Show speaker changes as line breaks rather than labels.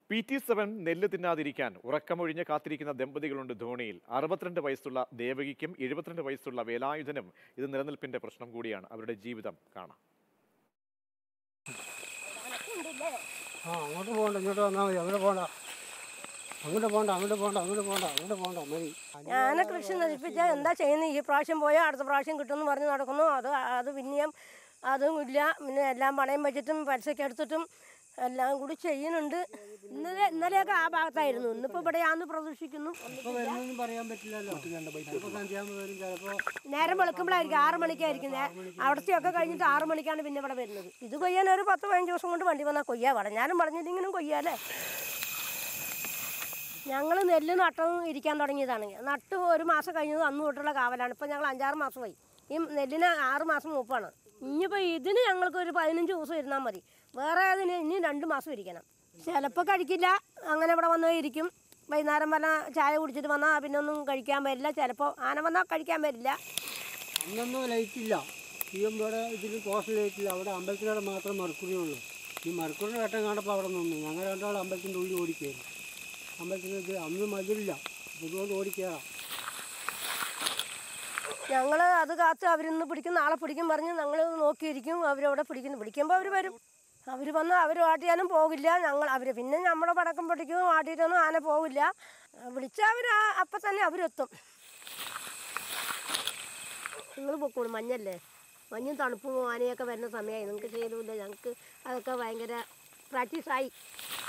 P T seven നെല്ല് തിന്നാതിരിക്കാൻ ഉറക്കമൊഴിഞ്ഞ് കാത്തിരിക്കുന്ന ദമ്പതികളുണ്ട് ധോണിയിൽ അറുപത്തിരണ്ട് വയസ്സുള്ള ദേവകിക്കും എഴുപത്തിരണ്ട് വയസ്സുള്ള വേലായുധനും ഇത് നിലനിൽപ്പിന്റെ പ്രശ്നം കൂടിയാണ് അവരുടെ ജീവിതം കാണാം
ആ അങ്ങോട്ട് പോകണ്ട ഇങ്ങോട്ട് വന്നാൽ മതി അങ്ങോട്ട് പോകണ്ട അങ്ങോട്ട് പോകണ്ട അങ്ങോട്ട് പോകണ്ട അങ്ങോട്ട് പോകണ്ട അങ്ങോട്ട് പോകണ്ട മതി
ഞാൻ കൃഷി നശിപ്പിച്ചാൽ എന്താ ചെയ്യുന്നത് ഈ പ്രാവശ്യം പോയാൽ അടുത്ത പ്രാവശ്യം കിട്ടുമെന്ന് പറഞ്ഞ് നടക്കുന്നു അത് അത് പിന്നെയും അതും ഇല്ല പിന്നെ എല്ലാം പണയം വെച്ചിട്ടും പലിശയ്ക്ക് എടുത്തിട്ടും എല്ലാം കൂടി ചെയ്യുന്നുണ്ട് ഇന്നലെ ഇന്നലെയൊക്കെ ആ ഭാഗത്തായിരുന്നു ഇന്നിപ്പോൾ ഇവിടെയാന്ന് പ്രതീക്ഷിക്കുന്നു
ഇപ്പോൾ വരുന്നൊന്നും പറയാൻ പറ്റില്ലല്ലോ ചിലപ്പോൾ സന്ധ്യാകുമ്പോൾ വരും ചിലപ്പോൾ
നേരം വെളുക്കുമ്പോഴായിരിക്കും ആറ് മണിക്കായിരിക്കും നേ- അവിടത്തെയൊക്കെ കഴിഞ്ഞിട്ട് ആറ് മണിക്കാണ് പിന്നെ ഇവിടെ വരുന്നത് ഇത് കൊയ്യാൻ ഒരു പത്ത് പതിനഞ്ച് ദിവസം കൊണ്ട് വണ്ടി വന്നാൽ കൊയ്യാ പറഞ്ഞാലും പറഞ്ഞില്ലെങ്കിലും കൊയ്യാല്ലേ ഞങ്ങൾ നെല്ല് നട്ടതും ഇരിക്കാൻ തുടങ്ങിയതാണ് നട്ട് ഒരു മാസം കഴിഞ്ഞത് അന്ന് തൊട്ടുള്ള കാവലാണ് ഇപ്പം ഞങ്ങൾ അഞ്ചാറ് മാസമായി ഈ നെല്ലിന് ആറ് മാസം മൂപ്പാണ് ഇനിയിപ്പോൾ ഇതിന് ഞങ്ങൾക്ക് ഒരു പതിനഞ്ച് ദിവസം ഇരുന്നാൽ മതി വേറെ അതിന് ഇനി രണ്ട് മാസം ഇരിക്കണം ചിലപ്പോൾ കഴിക്കില്ല അങ്ങനെ ഇവിടെ വന്ന് ഇരിക്കും വൈകുന്നേരം വല്ല ചായ കുടിച്ചിട്ട് വന്നാൽ പിന്നെ ഒന്നും കഴിക്കാൻ പറ്റില്ല ചിലപ്പോൾ ആന വന്നാൽ കഴിക്കാൻ പറ്റില്ല
അന്നൊന്നും ലൈറ്റ് ഇല്ല ഈ ഇവിടെ ഇതിൽ പോസ്റ്റ് ലൈറ്റ് ഇല്ല അവിടെ അമ്പലത്തിലവിടെ മാത്രം മർക്കുറി ഉള്ളൂ ഈ മർക്കുറിൻ്റെ വെട്ടം കാണപ്പോൾ അവിടെ നിന്നു ഞങ്ങൾ രണ്ടാളും അമ്പലത്തിൻ്റെ ഉള്ളിൽ ഓടിക്കയറി അമ്പലത്തിന് ഇത് അന്ന് മതിലില്ല അപ്പോൾ ഇതുകൊണ്ട് ഓടിക്കയറാം
ഞങ്ങൾ അത് കാത്ത് അവരിന്ന് പിടിക്കും നാളെ പിടിക്കും പറഞ്ഞ് ഞങ്ങൾ നോക്കിയിരിക്കും അവരവിടെ പിടിക്കുന്നു പിടിക്കുമ്പോൾ അവർ വരും അവർ വന്ന് അവർ ആട്ടിയാലും പോകില്ല ഞങ്ങൾ അവർ പിന്നെ നമ്മുടെ പടക്കം പൊട്ടിക്കും ആട്ടിയിട്ടൊന്നും ആന പോകില്ല വിളിച്ചാൽ അവർ അപ്പം തന്നെ അവരെത്തും നിങ്ങൾ പൊക്കോളൂ മഞ്ഞല്ലേ മഞ്ഞും തണുപ്പും ആനയൊക്കെ വരുന്ന സമയമായി നിങ്ങൾക്ക് ചെയ്യലുമില്ല ഞങ്ങൾക്ക് അതൊക്കെ ഭയങ്കര പ്രാക്ടീസായി